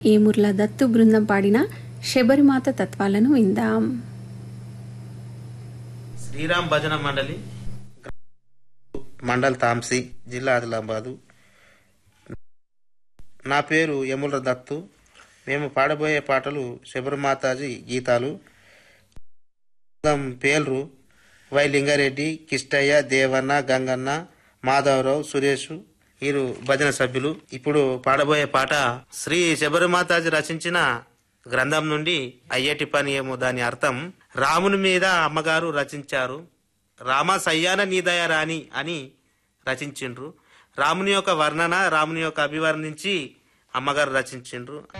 ఏముర్ల దత్తు బృందం పాడిన శబరిమాత తత్వాలను విందాం శ్రీరామ్ భజన మండలి మండల్ తాంసి జిల్లా ఆదిలాబాదు నా పేరు యముల దత్తు మేము పాడబోయే పాటలు శబరిమాతాజీ గీతాలు బృందం పేర్లు వై లింగారెడ్డి కిష్టయ్య దేవన్న గంగన్న మాధవరావు సురేష్ వీరు భజన సభ్యులు ఇప్పుడు పాడబోయే పాట శ్రీ శబరిమాతాజీ రచించిన గ్రంథం నుండి అయ్యేటి పని ఏమో దాని అర్థం రాముని మీద అమ్మగారు రచించారు రామ సయ్యాన నీదయ రాణి అని రచించిండ్రు రాముని యొక్క వర్ణన రాముని యొక్క అభివర్ణించి అమ్మగారు రచించిండ్రు